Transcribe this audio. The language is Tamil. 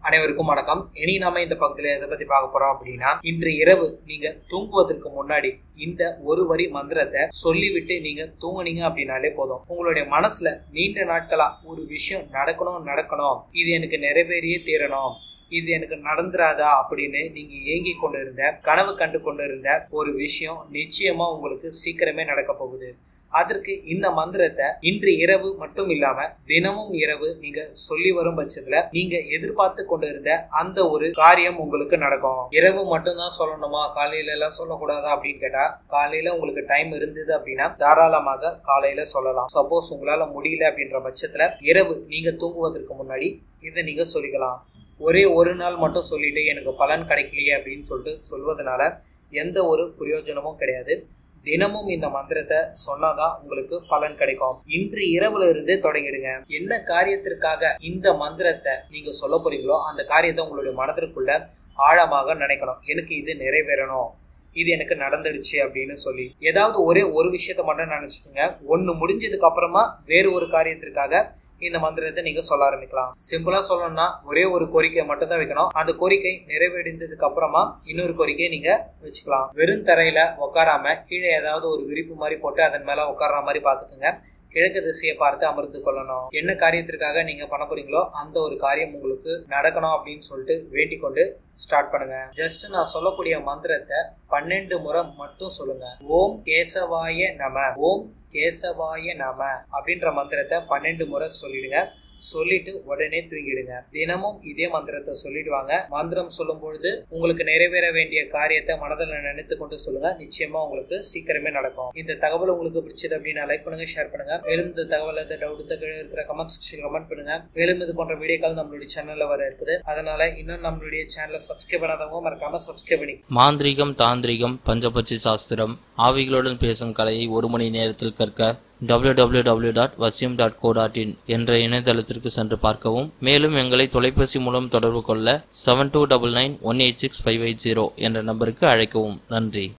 அனைவருக்கும் வணக்கம் இனி நாம இந்த பக்கத்துல எதை பத்தி பார்க்க போறோம் அப்படின்னா இன்று இரவு நீங்க தூங்குவதற்கு முன்னாடி இந்த ஒரு வரி மந்திரத்தை சொல்லிவிட்டு நீங்க தூங்குனீங்க அப்படின்னாலே போதும் உங்களுடைய மனசுல நீண்ட நாட்களா ஒரு விஷயம் நடக்கணும் நடக்கணும் இது எனக்கு நிறைவேறியே தீரணும் இது எனக்கு நடந்துராதா அப்படின்னு நீங்க ஏங்கி கொண்டு இருந்த கனவு கண்டு கொண்டு இருந்த ஒரு விஷயம் நிச்சயமா உங்களுக்கு சீக்கிரமே நடக்க போகுது அதற்கு இந்த மந்திரத்தை இன்று இரவு மட்டும் இல்லாம தினமும் இரவு நீங்க சொல்லி வரும் பட்சத்துல நீங்க எதிர்பார்த்து கொண்டு இருந்த அந்த ஒரு காரியம் உங்களுக்கு நடக்கும் இரவு மட்டும்தான் சொல்லணுமா காலையில எல்லாம் சொல்லக்கூடாதா அப்படின்னு கேட்டா காலையில உங்களுக்கு டைம் இருந்தது அப்படின்னா தாராளமாக காலையில சொல்லலாம் சப்போஸ் உங்களால முடியல அப்படின்ற பட்சத்துல இரவு நீங்க தூங்குவதற்கு முன்னாடி இதை நீங்க சொல்லிக்கலாம் ஒரே ஒரு நாள் மட்டும் சொல்லிட்டு எனக்கு பலன் கிடைக்கலையே அப்படின்னு சொல்லிட்டு சொல்வதனால எந்த ஒரு பிரயோஜனமும் கிடையாது தினமும் இந்த மந்திரத்தை சொன்னாதான் உங்களுக்கு பலன் கிடைக்கும் இன்று இரவுல இருந்து தொடங்கிடுங்க என்ன காரியத்திற்காக இந்த மந்திரத்தை நீங்க சொல்ல போறீங்களோ அந்த காரியத்தை உங்களுடைய மனதிற்குள்ள ஆழமாக நினைக்கணும் எனக்கு இது நிறைவேறணும் இது எனக்கு நடந்துடுச்சு அப்படின்னு சொல்லி ஏதாவது ஒரே ஒரு விஷயத்த மட்டும் நினைச்சுக்கோங்க ஒன்னு முடிஞ்சதுக்கு அப்புறமா வேறு ஒரு காரியத்திற்காக இந்த மந்திரத்தை நீங்க சொல்ல ஆரம்பிக்கலாம் சிம்பிளா சொல்லணும்னா ஒரே ஒரு கோரிக்கை மட்டும் தான் வைக்கணும் அந்த கோரிக்கை நிறைவேறிந்ததுக்கு அப்புறமா இன்னொரு கோரிக்கையை நீங்க வச்சுக்கலாம் வெறும் தரையில உட்காராம கீழே ஏதாவது ஒரு விரிப்பு மாதிரி போட்டு அதன் மேல உட்கார்ற மாதிரி பாத்துக்கோங்க கிழக்கு திசையை பார்த்து அமர்ந்து கொள்ளணும் என்ன காரியத்திற்காக நீங்க பண்ண போறீங்களோ அந்த ஒரு காரியம் உங்களுக்கு நடக்கணும் அப்படின்னு சொல்லிட்டு வேண்டிக் கொண்டு ஸ்டார்ட் பண்ணுங்க ஜஸ்ட் நான் சொல்லக்கூடிய மந்திரத்தை பன்னெண்டு முறை மட்டும் சொல்லுங்க ஓம் கேசவாய நம ஓம் கேசவாய நம அப்படின்ற மந்திரத்தை பன்னெண்டு முறை சொல்லிடுங்க சொல்லிட்டு உடனே தூங்கிடுங்க தினமும் இதே மந்திரத்தை சொல்லிட்டு வாங்க மந்திரம் சொல்லும் பொழுது உங்களுக்கு நிறைவேற வேண்டிய காரியத்தை மனதில் நினைத்து கொண்டு சொல்லுங்க நிச்சயமா உங்களுக்கு சீக்கிரமே நடக்கும் இந்த தகவல் உங்களுக்கு பிடிச்சது அப்படின்னா லைக் பண்ணுங்க ஷேர் பண்ணுங்க மேலும் இந்த தகவல் எந்த டவுட் இருக்கிற கமெண்ட் செக்ஷன் கமெண்ட் பண்ணுங்க மேலும் இது போன்ற வீடியோக்கள் நம்மளுடைய சேனல்ல வர இருக்குது அதனால இன்னும் நம்மளுடைய சேனலை சப்ஸ்கிரைப் பண்ணாதவங்க மறக்காம சப்ஸ்கிரைப் பண்ணி மாந்திரீகம் தாந்திரிகம் பஞ்சபட்சி சாஸ்திரம் ஆவிகளுடன் பேசும் கலையை ஒரு மணி நேரத்தில் கற்க www.vasim.co.in டாட் டாட் இன் என்ற இணையதளத்திற்கு சென்று பார்க்கவும் மேலும் எங்களை தொலைபேசி மூலம் தொடர்பு கொள்ள seven two double nine one eight six five eight zero என்ற நம்பருக்கு அழைக்கவும் நன்றி